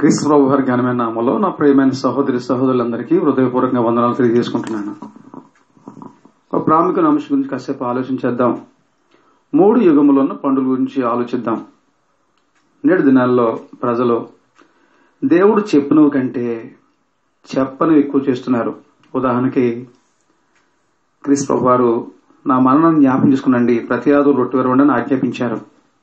క్రీస్తు ప్రభు వారి ఘనమైన నామంలో నా ప్రియమైన సహోదరి సహోదరులందరికీ హృదయపూర్వకంగా వందనాలు తెలియజేసుకుంటున్నాను ఒక ప్రాముఖ్యమైన అంశం గురించి కాసేపు ఆలోచించేద్దాం మూడు యుగములో ఉన్న పండుగ గురించి ఆలోచిద్దాం నేటి దినాల్లో ప్రజలు దేవుడు చెప్పినవి కంటే చెప్పని ఎక్కువ చేస్తున్నారు ఉదాహరణకి క్రీస్తు ప్రభు వారు నా మరణం జ్ఞాపం చేసుకునండి ప్రతి ఆదు రొట్టె విరవండి అని ఆజ్ఞాపించారు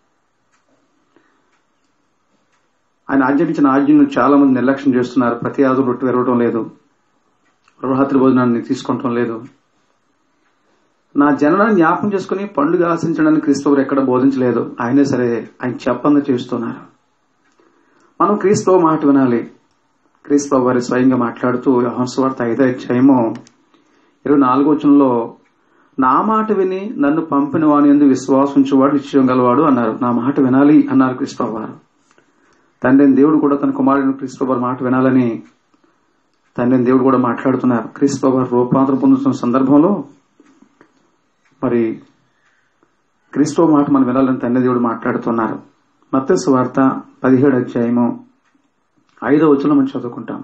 ఆయన ఆజ్ఞాపించిన ఆజ్ఞను చాలా మంది నిర్లక్ష్యం చేస్తున్నారు ప్రతి ఆదు రొట్టె విరవడం లేదు రాత్రి భోజనాన్ని తీసుకుంటం లేదు నా జననాన్ని జ్ఞాపం చేసుకుని పండుగ ఆశించడానికి క్రీస్తవుడు ఎక్కడ బోధించలేదు ఆయనే సరే ఆయన చెప్పంగా చేస్తున్నారు మనం క్రీస్తవ మాట వినాలి క్రీస్తవ వారి స్వయంగా మాట్లాడుతూ హంసవార్త ఐదో అధ్యాయము ఇరవై నాలుగో వచనంలో నా మాట విని నన్ను పంపిన వాని ఎందు విశ్వాసించేవాడు నిశ్చయం గలవాడు అన్నారు నా మాట వినాలి అన్నారు క్రీస్తవ వారు తండ్రి దేవుడు కూడా తన కుమారుడు క్రీస్తవ వారి మాట వినాలని తండ్రి దేవుడు కూడా మాట్లాడుతున్నారు క్రీస్తవ వారు రూపాంతరం పొందుతున్న సందర్భంలో మరి క్రీస్తవ మాట మనం వినాలని తండ్రి దేవుడు మాట్లాడుతున్నారు మత్స్సు వార్త పదిహేడు అధ్యాయము ఐదో వచనం మనం చదువుకుంటాము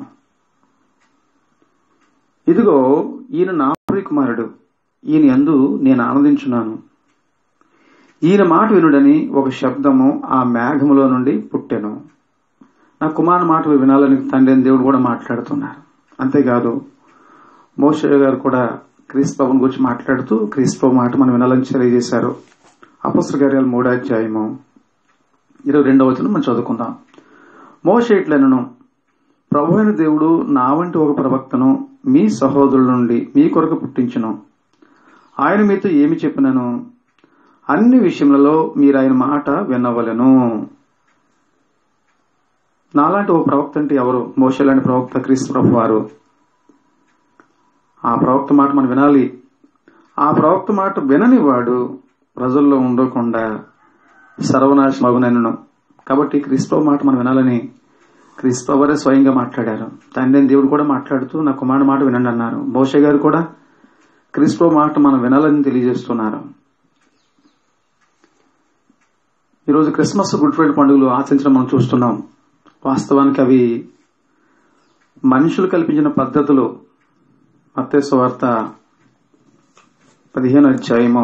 ఇదిగో ఈయన నా ప్రియ కుమారుడు ఈయన ఎందు నేను ఆనందించున్నాను ఈయన మాట వినుడని ఒక శబ్దము ఆ మేఘములో నుండి పుట్టెను నా కుమారు మాట వినాలని తండ్రి దేవుడు కూడా మాట్లాడుతున్నారు అంతేకాదు మోషయ్య గారు కూడా క్రీస్తుని గురించి మాట్లాడుతూ క్రీస్తు మాట మనం వినాలని తెలియజేశారు అపస్త్ర కార్యాలు మూడో అధ్యాయము ఇరవై రెండవ వచనం మనం చదువుకుందాం మోష ఇట్లనను ప్రభు అయిన దేవుడు నా వంటి ఒక ప్రవక్తను మీ సహోదరుల నుండి మీ కొరకు పుట్టించును ఆయన మీతో ఏమి చెప్పినను అన్ని విషయములలో మీరు ఆయన మాట వినవలను నాలాంటి ఓ ప్రవక్త అంటే ఎవరు మోషలాంటి ప్రవక్త క్రీస్తు ప్రభు వారు ఆ ప్రవక్త మాట మనం వినాలి ఆ ప్రవక్త మాట వినని వాడు ప్రజల్లో ఉండకుండా సర్వనాశమగునను కాబట్టి క్రీస్తవ మాట మనం వినాలని క్రీస్తవరే స్వయంగా మాట్లాడారు తండ్రి దేవుడు కూడా మాట్లాడుతూ నా కుమారుడు మాట వినండి అన్నారు మోష గారు కూడా క్రీస్తవ మాట మనం వినాలని తెలియజేస్తున్నారు ఈరోజు క్రిస్మస్ గుడ్ ఫ్రైడే పండుగలు ఆచరించడం మనం చూస్తున్నాం వాస్తవానికి అవి మనుషులు కల్పించిన పద్ధతులు మత్తేసు వార్త పదిహేను అధ్యాయము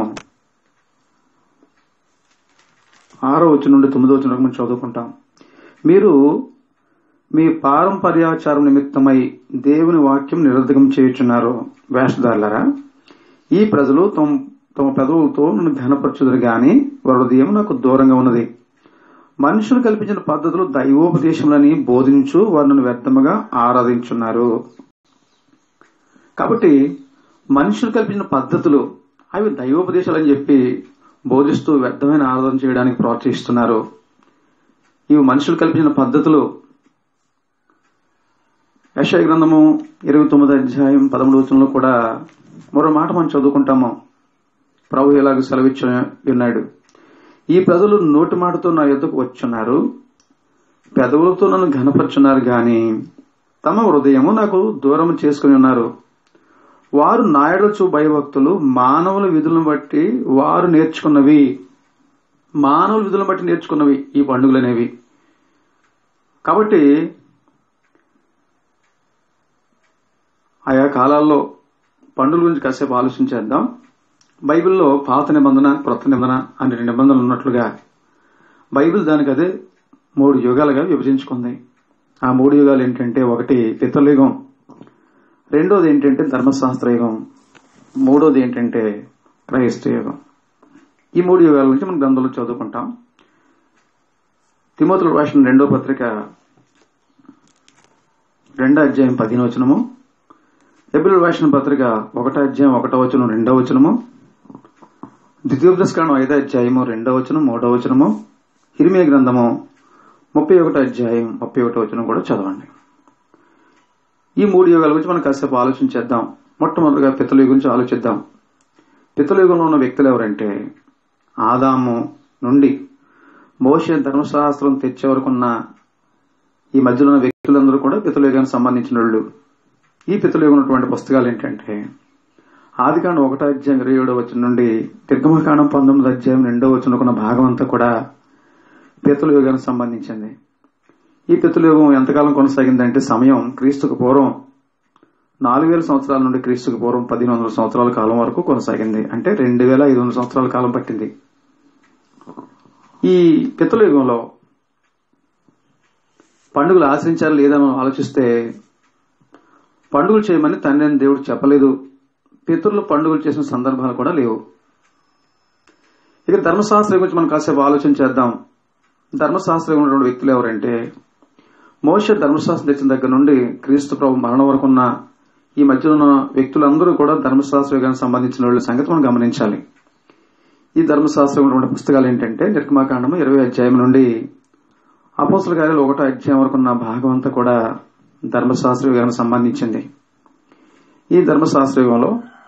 ఆరో వచ్చి నుండి తొమ్మిదో వచ్చిన మనం చదువుకుంటాం మీరు మీ పారంపర్యాచారం నిమిత్తమై దేవుని వాక్యం నిరర్ధకం చేయుచున్నారు వేషధారులరా ఈ ప్రజలు తమ తమ పెదవులతో నన్ను ఘనపరచుదురు గాని వారి హృదయం నాకు దూరంగా ఉన్నది మనుషులు కల్పించిన పద్ధతులు దైవోపదేశములని బోధించు వారిని వ్యర్థముగా ఆరాధించున్నారు కాబట్టి మనుషులు కల్పించిన పద్ధతులు అవి దైవోపదేశాలు అని చెప్పి బోధిస్తూ వ్యర్థమైన ఆరాధన చేయడానికి ప్రోత్సహిస్తున్నారు ఇవి మనుషులు కల్పించిన పద్ధతులు యశయ గ్రంథము ఇరవై తొమ్మిది అధ్యాయం పదమూడు వచనంలో కూడా మరో మాట మనం చదువుకుంటాము ప్రభు ఇలాగ సెలవిచ్చి ఉన్నాడు ఈ ప్రజలు నోటి మాటతో నా యుద్ధకు వచ్చున్నారు పెదవులతో నన్ను ఘనపరుచున్నారు గాని తమ హృదయము నాకు దూరం చేసుకుని ఉన్నారు వారు నాయడచు భయభక్తులు మానవుల విధులను బట్టి వారు నేర్చుకున్నవి మానవుల విధులను బట్టి నేర్చుకున్నవి ఈ పండుగలు అనేవి కాబట్టి ఆయా కాలాల్లో పండుగల గురించి కాసేపు ఆలోచించేద్దాం బైబిల్లో పాత నిబంధన క్రొత్త నిబంధన అనే నిబంధనలు ఉన్నట్లుగా బైబిల్ దానికి అదే మూడు యుగాలుగా విభజించుకుంది ఆ మూడు యుగాలు ఏంటంటే ఒకటి పితృయుగం రెండోది ఏంటంటే ధర్మశాస్త్ర యుగం మూడోది ఏంటంటే క్రైస్త యుగం ఈ మూడు యుగాల నుంచి మనం గ్రంథంలో చదువుకుంటాం తిమోతులు రాసిన రెండో పత్రిక రెండో అధ్యాయం పదిహేను వచనము ఏప్రిల్ రాసిన పత్రిక ఒకటో అధ్యాయం ఒకటో వచనం రెండో వచనము ద్వితీయోపదస్కరణం ఐదో అధ్యాయము రెండో వచనం మూడో వచనము హిరిమే గ్రంథము ముప్పై ఒకటో అధ్యాయం ముప్పై ఒకటో వచనం కూడా చదవండి ఈ మూడు యుగాల గురించి మనం కాసేపు ఆలోచించేద్దాం మొట్టమొదటిగా పితల గురించి ఆలోచిద్దాం పితల యుగంలో ఉన్న వ్యక్తులు ఎవరంటే ఆదాము నుండి మోషే ధర్మశాస్త్రం తెచ్చే వరకున్న ఈ మధ్యలో ఉన్న వ్యక్తులందరూ కూడా పితల యుగానికి సంబంధించిన వాళ్ళు ఈ పితల యుగం ఉన్నటువంటి పుస్తకాలు ఏంటంటే ఆదికాండం ఒకటో అధ్యాయం ఇరవై ఏడో వచ్చిన నుండి నిర్గమకాండం పంతొమ్మిది అధ్యాయం రెండో వచ్చిన భాగం అంతా కూడా పితల యుగానికి సంబంధించింది ఈ పితృయుగం ఎంతకాలం కొనసాగిందంటే సమయం క్రీస్తుకు పూర్వం నాలుగు వేల సంవత్సరాల నుండి క్రీస్తుకు పూర్వం పదిహేను వందల సంవత్సరాల కాలం వరకు కొనసాగింది అంటే రెండు వేల ఐదు వందల సంవత్సరాల కాలం పట్టింది ఈ పితృయుగంలో పండుగలు ఆచరించాలి లేదా మనం ఆలోచిస్తే పండుగలు చేయమని తండ్రి అని దేవుడు చెప్పలేదు పితరులు పండుగలు చేసిన సందర్భాలు కూడా లేవు ఇక ధర్మశాస్త్రం గురించి మనం కాసేపు ఆలోచన చేద్దాం ధర్మశాస్త్రం ఉన్నటువంటి వ్యక్తులు ఎవరంటే మోష ధర్మశాస్త్రం తెచ్చిన దగ్గర నుండి క్రీస్తు ప్రభు మరణం వరకు ఉన్న ఈ మధ్యలో ఉన్న వ్యక్తులందరూ కూడా ధర్మశాస్త్ర యుగానికి సంబంధించిన వాళ్ళ సంగతి మనం గమనించాలి ఈ ధర్మశాస్త్రం ఉన్నటువంటి పుస్తకాలు ఏంటంటే నిర్గమాకాండము ఇరవై అధ్యాయం నుండి అపోసల కార్యాలు ఒకటో అధ్యాయం వరకు ఉన్న భాగం అంతా కూడా ధర్మశాస్త్ర యుగానికి సంబంధించింది ఈ ధర్మశాస్త్ర యుగంలో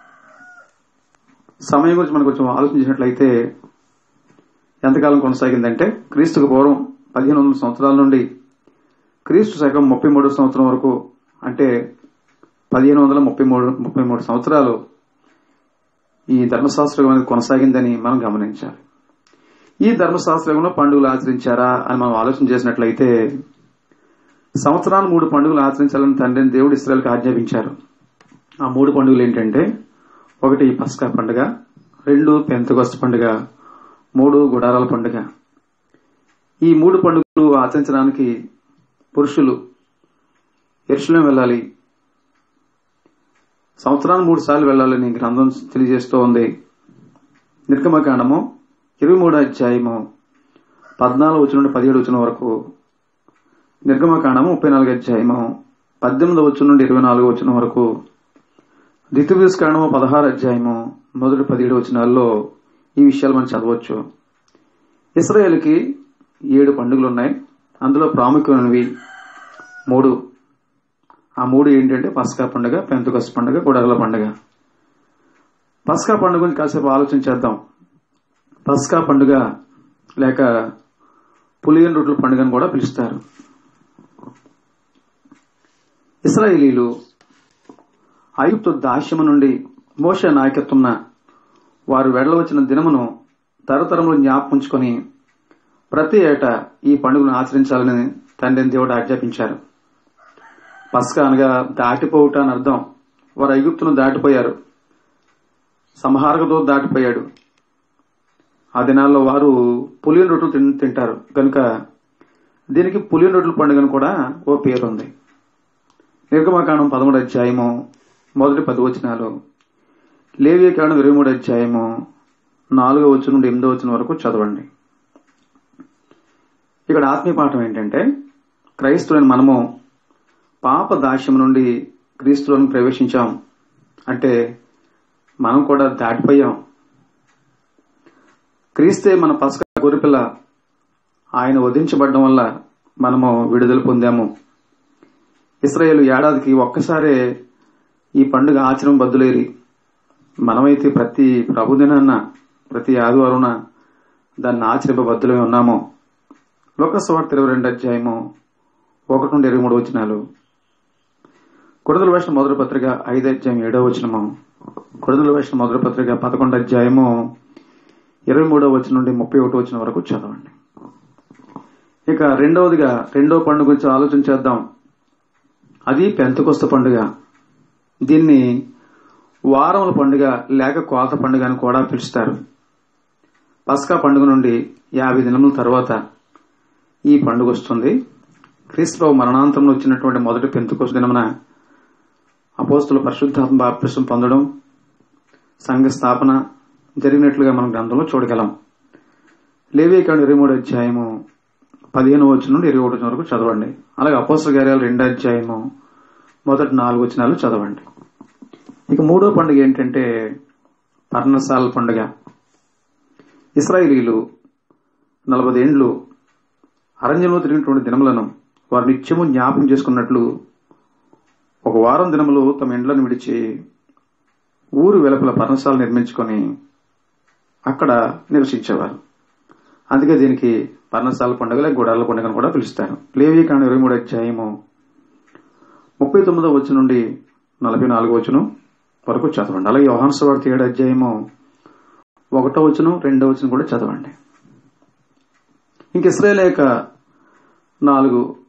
సమయం గురించి మనం కొంచెం ఆలోచించినట్లయితే ఎంతకాలం కొనసాగిందంటే క్రీస్తుకు పూర్వం పదిహేను వందల సంవత్సరాల నుండి క్రీస్తు శకం ముప్పై మూడు సంవత్సరం వరకు అంటే పదిహేను వందల ముప్పై మూడు ముప్పై మూడు సంవత్సరాలు ఈ ధర్మశాస్త్రం అనేది కొనసాగిందని మనం గమనించాలి ఈ ధర్మశాస్త్రంలో పండుగలు ఆచరించారా అని మనం ఆలోచన చేసినట్లయితే సంవత్సరాలు మూడు పండుగలు ఆచరించాలని తండ్రిని దేవుడు ఇస్రాయల్కి ఆజ్ఞాపించారు ఆ మూడు పండుగలు ఏంటంటే ఒకటి పస్కా పండుగ రెండు పెంతగొస్త పండుగ మూడు గుడారాల పండుగ ఈ మూడు పండుగలు ఆచరించడానికి పురుషులు ఎరుసలేం వెళ్ళాలి సంవత్సరానికి మూడు సార్లు వెళ్ళాలని గ్రంథం తెలియజేస్తూ ఉంది నిర్గమకాండము ఇరవై మూడు అధ్యాయము పద్నాలుగు వచ్చిన నుండి పదిహేడు వచ్చిన వరకు నిర్గమకాండము ముప్పై నాలుగు అధ్యాయము పద్దెనిమిది వచ్చిన నుండి ఇరవై నాలుగు వచ్చిన వరకు కాండము పదహారు అధ్యాయము మొదటి పదిహేడు వచనాల్లో ఈ విషయాలు మనం చదవచ్చు ఇస్రాయేల్కి ఏడు పండుగలు ఉన్నాయి అందులో ప్రాముఖ్యమైనవి మూడు ఆ మూడు ఏంటంటే పస్కా పండుగ పెంతుకస్ పండుగ గుడగల పండుగ పస్కా పండుగ గురించి కాసేపు ఆలోచన చేద్దాం పస్కా పండుగ లేక పులియన్ రొట్టెల పండుగను కూడా పిలుస్తారు ఇస్రాయేలీలు ఐగుప్తు దాస్యము నుండి మోష నాయకత్వంన వారు వెళ్లవచ్చిన దినమును తరతరములు జ్ఞాపకుంచుకొని ప్రతి ఏటా ఈ పండుగను ఆచరించాలని తండ్రిని దేవుడు ఆజ్ఞాపించారు పస్కా అనగా దాటిపోవుట అని అర్థం వారు ఐగుప్తును దాటిపోయారు సంహారకతో దాటిపోయాడు ఆ దినాల్లో వారు పులియన్ రొట్టెలు తిన్- తింటారు కనుక దీనికి పులియన్ రొట్టెల పండుగను కూడా ఓ పేరు ఉంది నిర్గమకాండం పదమూడు అధ్యాయము మొదటి పది వచనాలు లేవియకాండం ఇరవై మూడు అధ్యాయము నాలుగో వచ్చిన నుండి ఎనిమిదో వచ్చిన వరకు చదవండి ఇక్కడ ఆత్మీయ పాఠం ఏంటంటే క్రైస్తవులైన మనము పాప దాస్యం నుండి క్రీస్తులోని ప్రవేశించాం అంటే మనం కూడా దాటిపోయాం క్రీస్తే మన పసక గొరిపిల్ల ఆయన వధించబడడం వల్ల మనము విడుదల పొందాము ఇస్రాయేల్ ఏడాదికి ఒక్కసారే ఈ పండుగ ఆచరణ బద్దులేరి మనమైతే ప్రతి ప్రభుదినాన్న ప్రతి ఆదివారం దాన్ని ఆచరింపబద్దులై ఉన్నాము లోకస్వార్త ఇరవై రెండు అధ్యాయము ఒకటి నుండి ఇరవై మూడు వచనాలు కొడుదల వేసిన మొదటి పత్రిక ఐదు అధ్యాయం ఏడవ వచనము కొడుదల వేసిన మొదటి పత్రిక పదకొండు అధ్యాయము ఇరవై మూడవ వచనం నుండి ముప్పై ఒకటి వచ్చిన వరకు చదవండి ఇక రెండవదిగా రెండవ పండుగ గురించి ఆలోచన చేద్దాం అది పెంతకొస్త పండుగ దీన్ని వారముల పండుగ లేక కోత పండుగ అని కూడా పిలుస్తారు పస్కా పండుగ నుండి యాభై దినముల తర్వాత ఈ పండుగ వస్తుంది క్రీస్తురావు మరణాంతరంలో వచ్చినటువంటి మొదటి పెంతుకోస దినమున అపోస్తుల పరిశుద్ధాత్మ బాప్తిసం పొందడం సంఘ స్థాపన జరిగినట్లుగా మనం గ్రంథంలో చూడగలం లేవికాండ ఇరవై మూడు అధ్యాయము పదిహేను వచ్చిన నుండి ఇరవై ఒకటి వరకు చదవండి అలాగే అపోస్తుల కార్యాలు రెండో అధ్యాయము మొదటి నాలుగు వచనాలు చదవండి ఇక మూడో పండుగ ఏంటంటే పర్ణశాల పండుగ ఇస్రాయేలీలు నలభై ఏండ్లు అరణ్యంలో తిరిగినటువంటి దినములను వారు నిత్యము జ్ఞాపకం చేసుకున్నట్లు ఒక వారం దినములు తమ ఇండ్లను విడిచి ఊరు వెలుపల పర్ణశాల నిర్మించుకొని అక్కడ నివసించేవారు అందుకే దీనికి పర్ణశాల పండుగ లేక గుడాల పండుగను కూడా పిలుస్తారు లేవీకాండ ఇరవై మూడు అధ్యాయము ముప్పై తొమ్మిదో వచ్చి నుండి నలభై నాలుగో వచ్చును వరకు చదవండి అలాగే యోహాను సువార్త ఏడు అధ్యాయము ఒకటో వచ్చును రెండో వచ్చును కూడా చదవండి ఇంక ఇస్రాయేల్ యొక్క నాలుగు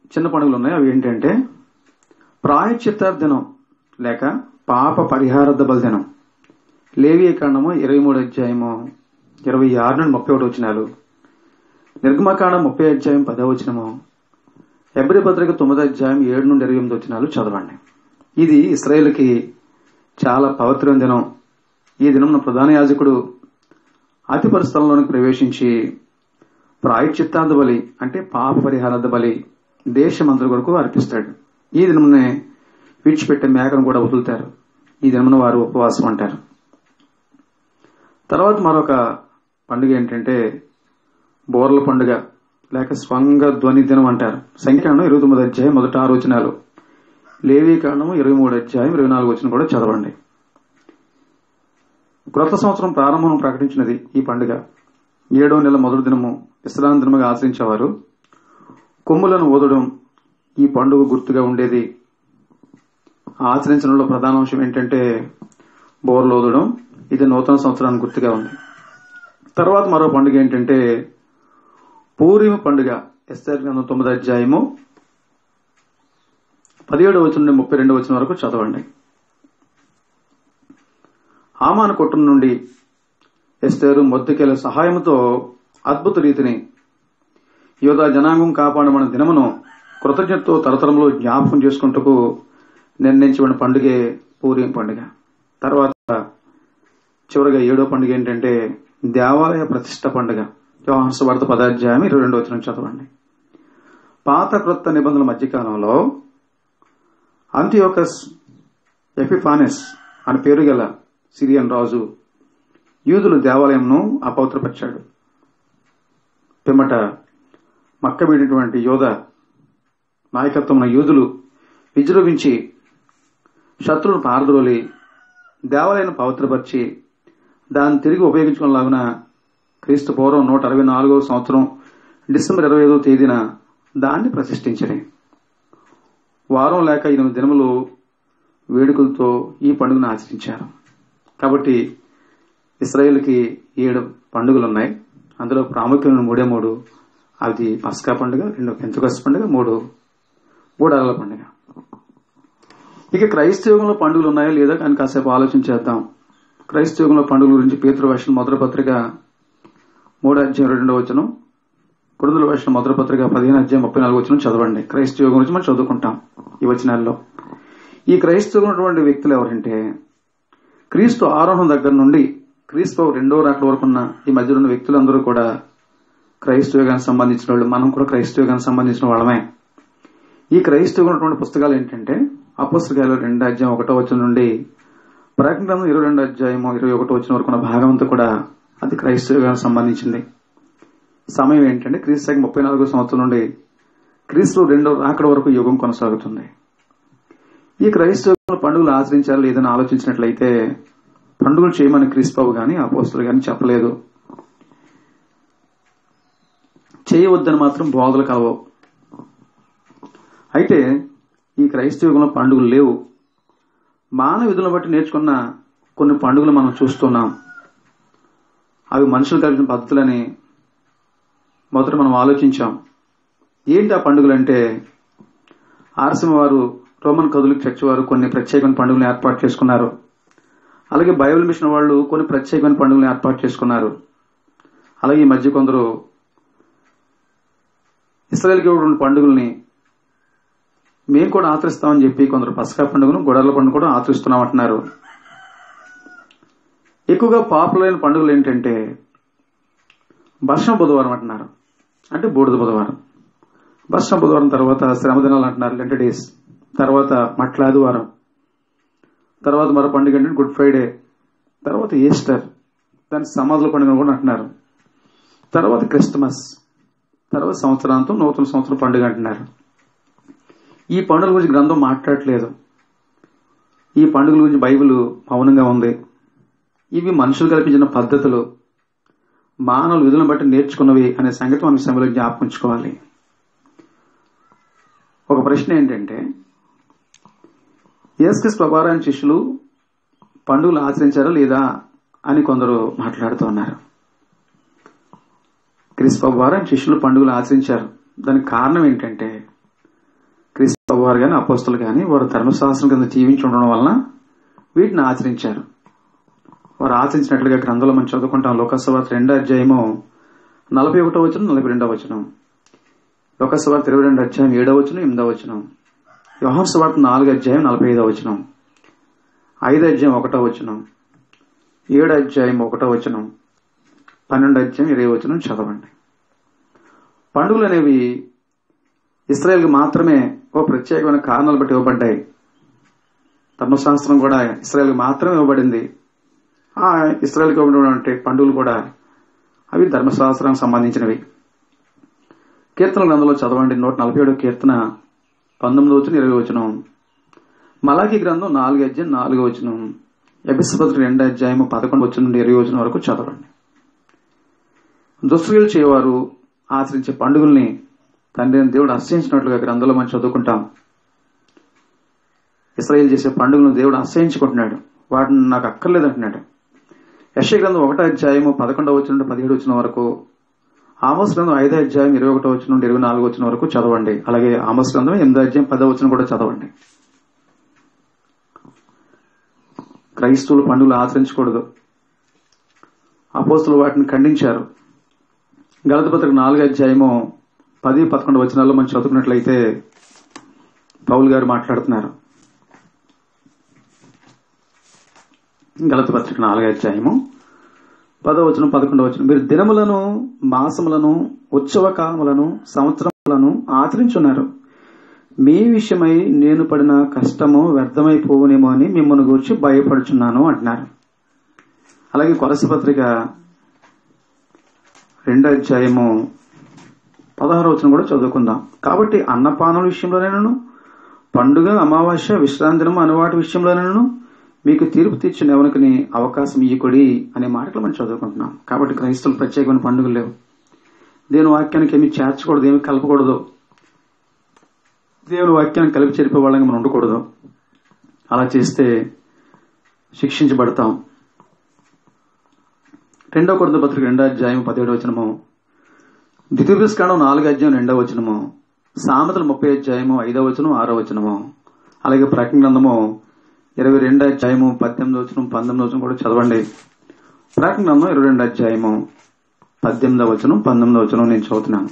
చిన్న పండుగలు ఉన్నాయి అవి ఏంటంటే ప్రాయశ్చిత్తార్థనం లేక పాప పరిహారార్థ బలిదినం లేవియ కాండము ఇరవై మూడు అధ్యాయము ఇరవై ఆరు నుండి ముప్పై ఒకటి వచ్చినాలు నిర్గమకాండం ముప్పై అధ్యాయం పదవ వచనము ఎబ్రి పత్రిక తొమ్మిది అధ్యాయం ఏడు నుండి ఇరవై ఎనిమిది వచ్చినాలు చదవండి ఇది ఇస్రాయేల్కి చాలా పవిత్రమైన దినం ఈ దినం ప్రధాన యాజకుడు అతి పరిస్థలంలోనికి ప్రవేశించి ప్రాయశ్చిత్తార్థ బలి అంటే పాప పరిహారార్థ బలి దేశమంతటి కొరకు అర్పిస్తాడు ఈ దినమునే విడిచిపెట్టే మేకను కూడా వదులుతారు ఈ దినమున వారు ఉపవాసం అంటారు తర్వాత మరొక పండుగ ఏంటంటే బోర్ల పండుగ లేక స్వంగ ధ్వని దినం అంటారు సంఖ్యానం ఇరవై తొమ్మిది అధ్యాయం మొదట ఆరు వచనాలు లేవీ కాండము ఇరవై మూడు అధ్యాయం ఇరవై నాలుగు వచ్చిన కూడా చదవండి క్రొత్త సంవత్సరం ప్రారంభం ప్రకటించినది ఈ పండుగ ఏడో నెల మొదటి దినము విశ్రాంతి దినముగా ఆచరించేవారు కొమ్ములను ఊదడం ఈ పండుగ గుర్తుగా ఉండేది ఆచరించడంలో ప్రధాన అంశం ఏంటంటే బోర్లు ఊదడం ఇది నూతన సంవత్సరానికి గుర్తుగా ఉంది తర్వాత మరో పండుగ ఏంటంటే పూర్ణిమ పండుగ ఎస్ఆర్ గ్రంథం తొమ్మిది అధ్యాయము పదిహేడు వచ్చిన నుండి ముప్పై రెండు వచ్చిన వరకు చదవండి హామాను కొట్టు నుండి ఎస్తేరు మొద్దుకెల సహాయంతో అద్భుత రీతిని యోధా జనాంగం కాపాడమన్న దినమును కృతజ్ఞతతో తరతరంలో జ్ఞాపకం చేసుకుంటూ నిర్ణయించబడిన పండుగే పూర్యం పండుగ తర్వాత చివరిగా ఏడో పండుగ ఏంటంటే దేవాలయ ప్రతిష్ట పండుగ యోహాన్స్ వార్త పదాధ్యాయం ఇరవై రెండు వచ్చిన చదవండి పాత క్రొత్త నిబంధనల మధ్యకాలంలో అంతియోకస్ ఎపిఫానెస్ అని పేరు గల సిరియన్ రాజు యూదులు దేవాలయంను అపవిత్రపరిచాడు పిమ్మట మక్కబడినటువంటి యోధ నాయకత్వం యూదులు విజృంభించి శత్రువును పారద్రోలి దేవాలయాన్ని పవిత్రపరిచి దాన్ని తిరిగి ఉపయోగించుకునేలాగున క్రీస్తు పూర్వం నూట అరవై నాలుగవ సంవత్సరం డిసెంబర్ ఇరవై ఐదవ తేదీన దాన్ని ప్రతిష్ఠించని వారం లేక ఎనిమిది దినములు వేడుకలతో ఈ పండుగను ఆచరించారు కాబట్టి ఇస్రాయేల్కి ఏడు పండుగలు ఉన్నాయి అందులో ప్రాముఖ్యమైన మూడే మూడు అది పస్కా పండుగ రెండు పెంతుకస్ పండుగ మూడు గూడాల పండుగ ఇక క్రైస్తవంలో పండుగలు ఉన్నాయో లేదో కానీ కాసేపు ఆలోచించేద్దాం క్రైస్తవంలో పండుగల గురించి పేతృవర్షం మొదటి పత్రిక మూడు అధ్యాయం రెండో వచనం కురుదుల వర్షం మొదటి పత్రిక పదిహేను అధ్యాయం ముప్పై నాలుగు వచనం చదవండి క్రైస్తవ గురించి మనం చదువుకుంటాం ఈ వచనాల్లో ఈ క్రైస్తవం ఉన్నటువంటి వ్యక్తులు ఎవరంటే క్రీస్తు ఆరోహణం దగ్గర నుండి క్రీస్తు రెండో రాకడ వరకు ఉన్న ఈ మధ్యలో ఉన్న వ్యక్తులందరూ కూడా క్రైస్తవ్యానికి సంబంధించిన వాళ్ళు మనం కూడా క్రైస్తవ్యానికి సంబంధించిన వాళ్ళమే ఈ క్రైస్తవ ఉన్నటువంటి పుస్తకాలు ఏంటంటే అపుస్తకాలు రెండు అధ్యాయం ఒకటో వచ్చిన నుండి ప్రకటన ఇరవై రెండు అధ్యాయము ఇరవై ఒకటో వచ్చిన వరకు ఉన్న భాగం అంతా కూడా అది క్రైస్తవ్యానికి సంబంధించింది సమయం ఏంటంటే క్రీస్తు ముప్పై నాలుగో సంవత్సరం నుండి క్రీస్తు రెండో రాకడ వరకు యుగం కొనసాగుతుంది ఈ క్రైస్తవ పండుగలు ఆచరించాలి లేదని ఆలోచించినట్లయితే పండుగలు చేయమని క్రీస్తుబాబు గాని అపోస్తులు గాని చెప్పలేదు చేయవద్దని మాత్రం బోధలు కలవవు అయితే ఈ క్రైస్తవ యుగంలో పండుగలు లేవు మానవ విధులను బట్టి నేర్చుకున్న కొన్ని పండుగలు మనం చూస్తున్నాం అవి మనుషులు కలిగిన పద్ధతులని మొదట మనం ఆలోచించాం ఏంటి ఆ పండుగలు అంటే ఆర్సమ వారు రోమన్ కథలిక్ చర్చ్ వారు కొన్ని ప్రత్యేకమైన పండుగలు ఏర్పాటు చేసుకున్నారు అలాగే బైబిల్ మిషన్ వాళ్ళు కొన్ని ప్రత్యేకమైన పండుగలు ఏర్పాటు చేసుకున్నారు అలాగే ఈ మధ్య కొందరు ఇస్రాయల్కి ఉన్న పండుగల్ని మేము కూడా ఆచరిస్తామని చెప్పి కొందరు పసకా పండుగను గొడవల పండుగ కూడా ఆచరిస్తున్నాం అంటున్నారు ఎక్కువగా పాపులర్ అయిన పండుగలు ఏంటంటే భర్షణ బుధవారం అంటున్నారు అంటే బూడిద బుధవారం భర్షణ బుధవారం తర్వాత శ్రమ దినాలు అంటున్నారు లెంట డేస్ తర్వాత మట్లాదివారం తర్వాత మరో పండుగ ఏంటంటే గుడ్ ఫ్రైడే తర్వాత ఈస్టర్ దాని సమాధుల పండుగ కూడా అంటున్నారు తర్వాత క్రిస్టమస్ తర్వాత సంవత్సరాంతం నూతన సంవత్సరం పండుగ అంటున్నారు ఈ పండుగల గురించి గ్రంథం మాట్లాడట్లేదు ఈ పండుగల గురించి బైబిల్ మౌనంగా ఉంది ఇవి మనుషులు కల్పించిన పద్ధతులు మానవుల విధులను బట్టి నేర్చుకున్నవి అనే సంగతి మనం సమయంలో జ్ఞాపకించుకోవాలి ఒక ప్రశ్న ఏంటంటే యేసుక్రీస్తు ప్రభారాయణ శిష్యులు పండుగలు ఆచరించారా లేదా అని కొందరు మాట్లాడుతూ ఉన్నారు క్రీస్తు ప్రభారాయణ శిష్యులు పండుగలు ఆచరించారు దానికి కారణం ఏంటంటే క్రీస్తు వారు కానీ అపోస్తులు కానీ వారు ధర్మశాస్త్రం కింద జీవించి ఉండడం వలన వీటిని ఆచరించారు వారు ఆచరించినట్లుగా గ్రంథంలో మనం చదువుకుంటాం లోకసభ రెండో అధ్యాయము నలభై ఒకటో వచనం నలభై రెండో వచనం లోకసభ ఇరవై రెండు అధ్యాయం ఏడో వచనం ఎనిమిదో వచనం వ్యవహార సువార్త నాలుగు అధ్యాయం నలభై ఐదో వచనం ఐదో అధ్యాయం ఒకటో వచనం ఏడు అధ్యాయం ఒకటో వచనం పన్నెండు అధ్యాయం ఇరవై వచనం చదవండి పండుగలు అనేవి ఇస్రాయేల్కి మాత్రమే ఓ ప్రత్యేకమైన కారణాలు బట్టి ఇవ్వబడ్డాయి ధర్మశాస్త్రం కూడా ఇస్రాయేల్కి మాత్రమే ఇవ్వబడింది ఆ ఇస్రాయేల్కి ఇవ్వబడినటువంటి పండుగలు కూడా అవి ధర్మశాస్త్రానికి సంబంధించినవి కీర్తన గ్రంథంలో చదవండి నూట నలభై ఏడు కీర్తన పంతొమ్మిది వచ్చిన ఇరవై వచనం మలాకి గ్రంథం నాలుగు అధ్యాయం నాలుగు వచనం ఎబిస్పత్రి రెండు అధ్యాయం పదకొండు వచ్చిన నుండి ఇరవై వచనం వరకు చదవండి దుస్తులు చేయవారు ఆచరించే పండుగల్ని తండ్రి అయిన దేవుడు అసహించినట్లుగా గ్రంథంలో మనం చదువుకుంటాం ఇస్రాయేల్ చేసే పండుగలను దేవుడు అసహించుకుంటున్నాడు వాటిని నాకు అక్కర్లేదు అంటున్నాడు యశ గ్రంథం ఒకటో అధ్యాయము పదకొండవ వచ్చిన నుండి పదిహేడు వచ్చిన వరకు ఆమోస్ గ్రంథం ఐదో అధ్యాయం ఇరవై ఒకటో వచ్చిన నుండి ఇరవై నాలుగు వచ్చిన వరకు చదవండి అలాగే ఆమోస్ గ్రంథం ఎనిమిదో అధ్యాయం పదో వచ్చిన కూడా చదవండి క్రైస్తవులు పండుగలు ఆచరించకూడదు అపోస్తులు వాటిని ఖండించారు గలత పత్రిక నాలుగు అధ్యాయము పది పదకొండు వచనాల్లో మనం చదువుకున్నట్లయితే పౌల్ గారు మాట్లాడుతున్నారు గలత పత్రిక నాలుగు అధ్యాయము పదో వచనం పదకొండవ వచనం మీరు దినములను మాసములను ఉత్సవ కాలములను సంవత్సరములను ఆచరించున్నారు మీ విషయమై నేను పడిన కష్టము వ్యర్థమైపోవునేమో అని మిమ్మల్ని గురించి భయపడుచున్నాను అంటున్నారు అలాగే కొలసి పత్రిక రెండో అధ్యాయము పదహారు వచనం కూడా చదువుకుందాం కాబట్టి అన్నపానం విషయంలోనైనాను పండుగ అమావాస్య విశ్రాంతినము అనువాటి విషయంలోనైనాను మీకు తీర్పు తీర్చిన ఎవరికి అవకాశం ఇయ్యకుడి అనే మాటలు మనం చదువుకుంటున్నాం కాబట్టి క్రైస్తవులు ప్రత్యేకమైన పండుగలు లేవు దేవుని వాక్యానికి ఏమి చేర్చకూడదు ఏమి కలపకూడదు దేవుని వాక్యాన్ని కలిపి చెరిపే వాళ్ళని మనం ఉండకూడదు అలా చేస్తే శిక్షించబడతాం రెండో కొరింథీ పత్రిక రెండో అధ్యాయం పదిహేడు వచనము ద్వితీయోపస్కాండం నాలుగో అధ్యాయం రెండో వచనము సామెతలు ముప్పై అధ్యాయము ఐదో వచనం ఆరో వచనము అలాగే ప్రకటన గ్రంథము ఇరవై రెండో అధ్యాయము పద్దెనిమిది వచనం పంతొమ్మిది వచనం కూడా చదవండి ప్రకటన గ్రంథం ఇరవై రెండో అధ్యాయము పద్దెనిమిదో వచనం పంతొమ్మిదో వచనం నేను చదువుతున్నాను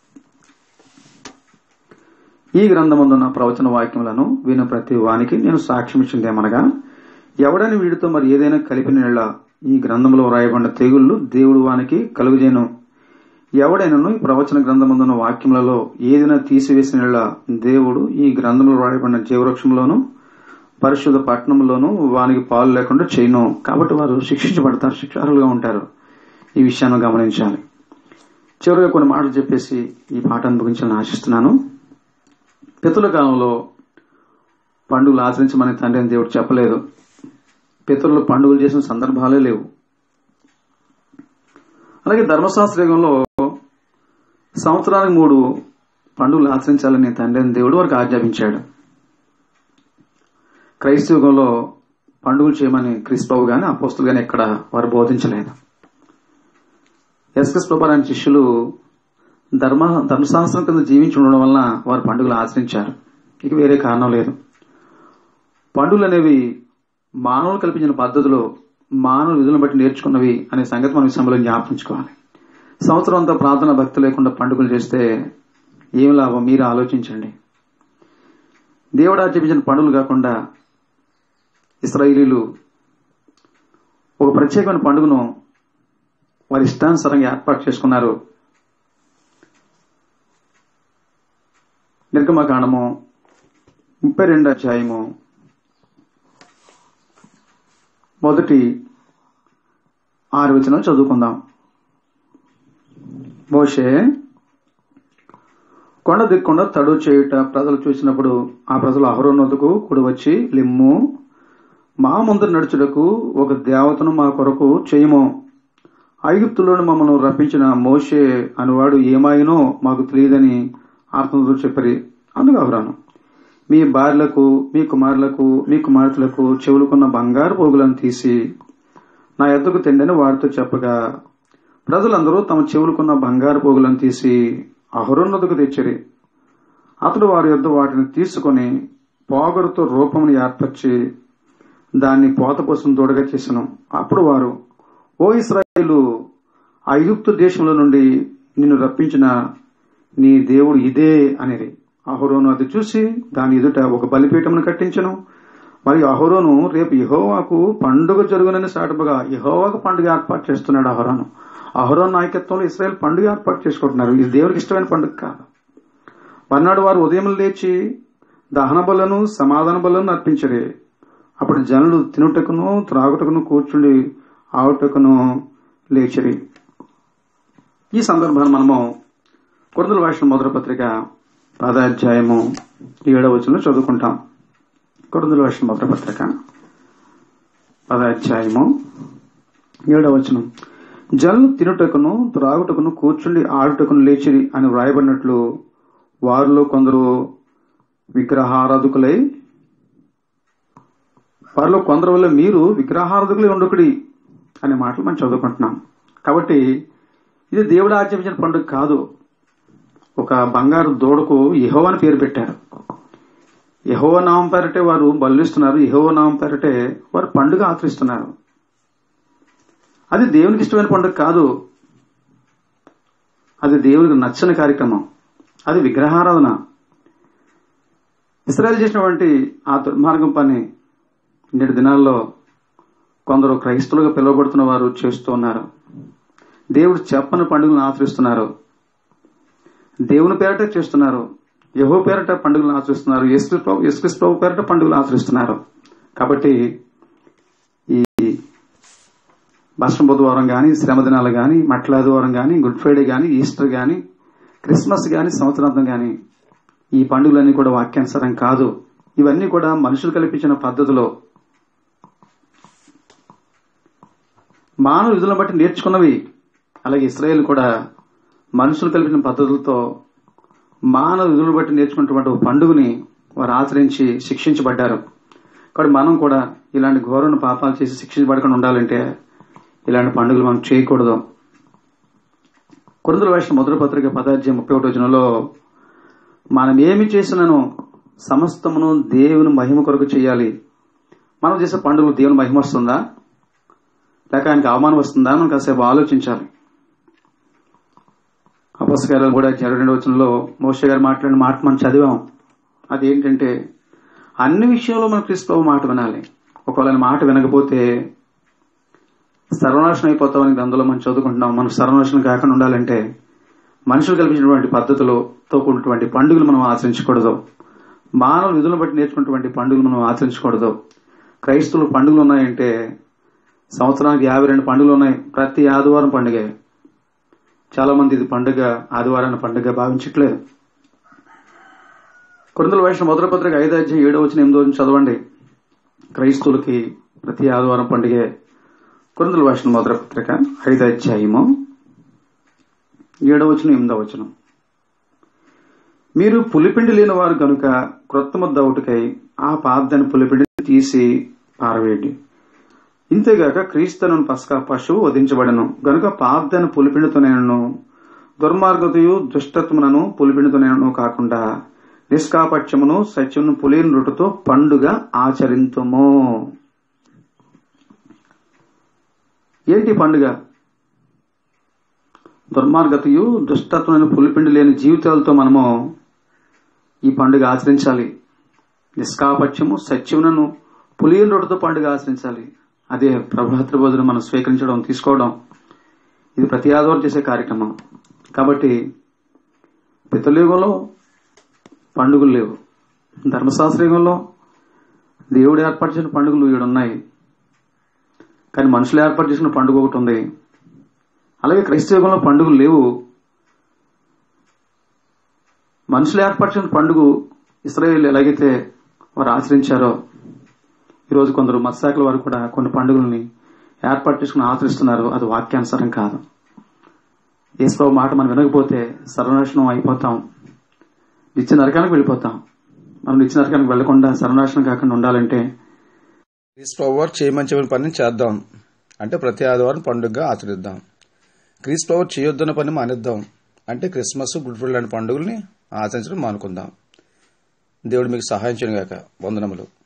ఈ గ్రంథమందున్న ప్రవచన వాక్యములను విన ప్రతి వానికి నేను సాక్ష్యం ఇచ్చిందేమనగా ఎవడని వీడితో మరి ఏదైనా కలిపిన ఈ గ్రంథంలో వ్రాయబడిన తెగుళ్లు దేవుడు వానికి కలుగుజేను ఎవడైనను ఈ ప్రవచన గ్రంథమందున్న వాక్యములలో ఏదైనా తీసివేసిన దేవుడు ఈ గ్రంథంలో వ్రాయబడిన జీవవృక్షంలోను పరిశుద్ధ పట్టణంలోను వానికి పాలు లేకుండా చేయను కాబట్టి వారు శిక్షించబడతారు శిక్షార్హులుగా ఉంటారు ఈ విషయాన్ని గమనించాలి చివరిగా కొన్ని మాటలు చెప్పేసి ఈ పాఠాన్ని ముగించాలని ఆశిస్తున్నాను పితృల కాలంలో పండుగలు ఆచరించమని తండ్రి అని దేవుడు చెప్పలేదు పితరులు పండుగలు చేసిన సందర్భాలే లేవు అలాగే ధర్మశాస్త్ర యుగంలో సంవత్సరానికి మూడు పండుగలు ఆచరించాలని తండ్రి అని దేవుడు వారికి ఆజ్ఞాపించాడు క్రైస్తవ యుగంలో పండుగలు చేయమని క్రిస్పవు గాని అపోస్తులు గాని ఎక్కడ వారు బోధించలేదు ఎస్ఎస్ ప్రభా లాంటి శిష్యులు ధర్మ ధర్మశాస్త్రం కింద జీవించి ఉండడం వలన వారు పండుగలు ఆచరించారు ఇక వేరే కారణం లేదు పండుగలు అనేవి మానవులు కల్పించిన పద్ధతులు మానవ విధులను బట్టి నేర్చుకున్నవి అనే సంగతి మనం విషయంలో జ్ఞాపించుకోవాలి సంవత్సరం అంతా ప్రార్థన భక్తి లేకుండా పండుగలు చేస్తే ఏం లాభం మీరు ఆలోచించండి దేవుడు ఆచరించిన పండుగలు కాకుండా ఇస్రాయిలీలు ఒక ప్రత్యేకమైన పండుగను వారి ఇష్టానుసారంగా ఏర్పాటు చేసుకున్నారు నిర్గమకాండము ముప్పై రెండు అధ్యాయము మొదటి ఆరు వచనం చదువుకుందాం మోషే కొండ దిక్కుండా తడు చేయుట ప్రజలు చూసినప్పుడు ఆ ప్రజలు అహరోన్నతకు కుడి వచ్చి లిమ్ము మా ముందు నడుచుటకు ఒక దేవతను మా కొరకు చేయము ఐగుప్తులోని మమ్మల్ని రప్పించిన మోషే అనువాడు ఏమాయినో మాకు తెలియదని ఆత్మతో చెప్పరి అందుకు అహరాను మీ భార్యలకు మీ కుమారులకు మీ కుమార్తెలకు చెవులుకున్న బంగారు పోగులను తీసి నా ఎద్దకు తెండని వారితో చెప్పగా ప్రజలందరూ తమ చెవులుకున్న బంగారు పోగులను తీసి అహరోన్నతకు తెచ్చిరి అతడు వారి యొద్ద వాటిని తీసుకొని పోగరుతో రూపమును ఏర్పరిచి దాన్ని పోతపోసం తోడుగా చేసెను అప్పుడు వారు ఓ ఇస్రాయేలు ఐగుప్తు దేశంలో నుండి నిన్ను రప్పించిన నీ దేవుడు ఇదే అనేది అహరోను అది చూసి దాని ఎదుట ఒక బలిపీఠమును కట్టించను మరియు అహరోను రేపు యహోవాకు పండుగ జరుగునని సాటుపగా యహోవాకు పండుగ ఏర్పాటు చేస్తున్నాడు అహరోను అహరోన్ నాయకత్వంలో ఇస్రాయల్ పండుగ ఏర్పాటు చేసుకుంటున్నారు ఇది దేవునికి ఇష్టమైన పండుగ కాదు మర్నాడు వారు ఉదయం లేచి దహన బలను సమాధాన బలను అర్పించరే అప్పుడు జనులు తినుటకును త్రాగుటకును కూర్చుండి ఆవుటకును లేచిరి ఈ సందర్భాన్ని మనము కొరదల భాష మొదటి పత్రిక పదాధ్యాయము ఏడవ వచనంలో చదువుకుంటాం కొరదల భాష మొదటి పత్రిక పదాధ్యాయము ఏడవ వచనం జనులు తినుటకును త్రాగుటకును కూర్చుండి ఆడుటకును లేచిరి అని వ్రాయబడినట్లు వారిలో కొందరు విగ్రహారాధకులై వారిలో కొందరు వల్ల మీరు విగ్రహారాధకులై ఉండకుడి అనే మాటలు మనం చదువుకుంటున్నాం కాబట్టి ఇది దేవుడు ఆచరించిన పండుగ కాదు ఒక బంగారు దూడకు యహో అని పేరు పెట్టారు యహో నామం పేరటే వారు బలిస్తున్నారు యహో నామం పేరటే వారు పండుగ ఆచరిస్తున్నారు అది దేవునికి ఇష్టమైన పండుగ కాదు అది దేవునికి నచ్చని కార్యక్రమం అది విగ్రహారాధన ఇస్రాయల్ చేసినటువంటి ఆ దుర్మార్గం పని నేటి దినాల్లో కొందరు క్రైస్తవులుగా పిలువబడుతున్న వారు చేస్తూ ఉన్నారు దేవుడు చెప్పని పండుగలను ఆచరిస్తున్నారు దేవుని పేరట చేస్తున్నారు యహో పేరట పండుగలను ఆచరిస్తున్నారు ఎస్క్రిస్ ప్రభు ఎస్క్రిస్ ప్రభు పేరట పండుగలు ఆచరిస్తున్నారు కాబట్టి ఈ భస్మ బుధవారం కానీ శ్రమ దినాలు కానీ మట్లాదివారం కానీ గుడ్ ఫ్రైడే కానీ ఈస్టర్ కానీ క్రిస్మస్ కానీ సంవత్సరాంతం కానీ ఈ పండుగలన్నీ కూడా వాక్యానుసారం కాదు ఇవన్నీ కూడా మనుషులు కల్పించిన పద్ధతిలో మానవ విధులను బట్టి నేర్చుకున్నవి అలాగే ఇస్రాయేల్ కూడా మనుషులు కల్పించిన పద్ధతులతో మానవ విధులను బట్టి నేర్చుకున్నటువంటి ఒక పండుగని వారు ఆచరించి శిక్షించబడ్డారు కాబట్టి మనం కూడా ఇలాంటి ఘోరమైన పాపాలు చేసి శిక్షించబడకుండా ఉండాలంటే ఇలాంటి పండుగలు మనం చేయకూడదు కురుందుల వేషం మొదటి పత్రిక పదార్థం ముప్పై ఒకటి వచనంలో మనం ఏమి చేసినను సమస్తమును దేవుని మహిమ కొరకు చేయాలి మనం చేసే పండుగలు దేవుని మహిమ వస్తుందా లేక ఆయనకి అవమానం వస్తుందా మనం కాసేపు ఆలోచించాలి అపస్కారాలు కూడా ఇరవై రెండు వచనంలో మోష గారు మాట్లాడిన మాట మనం చదివాం అదేంటంటే అన్ని విషయంలో మనం క్రీస్తు మాట వినాలి ఒకవేళ ఆయన మాట వినకపోతే సర్వనాశనం అయిపోతామని గ్రంథంలో మనం చదువుకుంటున్నాం మనం సర్వనాశనం కాకుండా ఉండాలంటే మనుషులు కల్పించినటువంటి పద్ధతులతో కూడినటువంటి పండుగలు మనం ఆచరించకూడదు మానవ విధులను బట్టి నేర్చుకున్నటువంటి పండుగలు మనం ఆచరించకూడదు క్రైస్తవులు పండుగలు ఉన్నాయంటే సంవత్సరానికి యాభై రెండు పండుగలు ఉన్నాయి ప్రతి ఆదివారం పండుగ చాలా మంది ఇది పండుగ ఆదివారాన్ని పండుగ భావించట్లేదు కొరింతల వైష్ణవ మొదటి పత్రిక ఐదు అధ్యాయం ఏడో వచ్చిన ఎనిమిదో వచ్చిన చదవండి క్రైస్తవులకి ప్రతి ఆదివారం పండుగే కొరింతల వైష్ణవ మొదటి పత్రిక ఐదు అధ్యాయము ఏడవ వచనం ఎనిమిదవ వచనం మీరు పులిపిండి లేని వారు కనుక క్రొత్త ముద్ద ఒకటికై ఆ పాద్దని పులిపిండిని తీసి పారవేయండి ఇంతేగాక క్రీస్తును పస్కా పశువు వధించబడను గనుక పాద్దని పులిపిండితోనేను దుర్మార్గతయు దుష్టత్వమునను పులిపిండితోనేను కాకుండా నిష్కాపక్షమును సత్యమును పులిని రొట్టుతో పండుగ ఆచరింతుము ఏంటి పండుగ దుర్మార్గతయు దుష్టత్వమైన పులిపిండి లేని జీవితాలతో మనము ఈ పండుగ ఆచరించాలి నిష్కాపక్షము సత్యమునను పులియన్ రొట్టుతో పండుగ ఆచరించాలి అదే ప్రభాత్రి భోజనం మనం స్వీకరించడం తీసుకోవడం ఇది ప్రతి ఆదివారం చేసే కార్యక్రమం కాబట్టి పితలయుగంలో పండుగలు లేవు ధర్మశాస్త్ర యుగంలో దేవుడు ఏర్పాటు చేసిన పండుగలు ఉన్నాయి కానీ మనుషులు ఏర్పాటు చేసిన పండుగ ఒకటి ఉంది అలాగే క్రైస్తవ యుగంలో పండుగలు లేవు మనుషులు ఏర్పాటు చేసిన పండుగ ఇస్రాయేల్ ఎలాగైతే వారు ఆచరించారో ఈరోజు కొందరు మత్స్యాకుల వారు కూడా కొన్ని పండుగల్ని ఏర్పాటు చేసుకుని ఆచరిస్తున్నారు అది వాక్యానుసారం కాదు యేసుప్రభు మాట మనం వినకపోతే సర్వనాశనం అయిపోతాం నిత్య నరకానికి వెళ్ళిపోతాం మనం నిత్య నరకానికి వెళ్లకుండా సర్వనాశనం కాకుండా ఉండాలంటే క్రీస్తు వారు చేయమని చెప్పిన పనిని చేద్దాం అంటే ప్రతి ఆదివారం పండుగగా ఆచరిద్దాం క్రీస్తు వారు చేయొద్దన్న పని మానేద్దాం అంటే క్రిస్మస్ గుడ్ ఫ్రైడే లాంటి పండుగల్ని ఆచరించడం మానుకుందాం దేవుడు మీకు సహాయం చేయను గాక వందనములు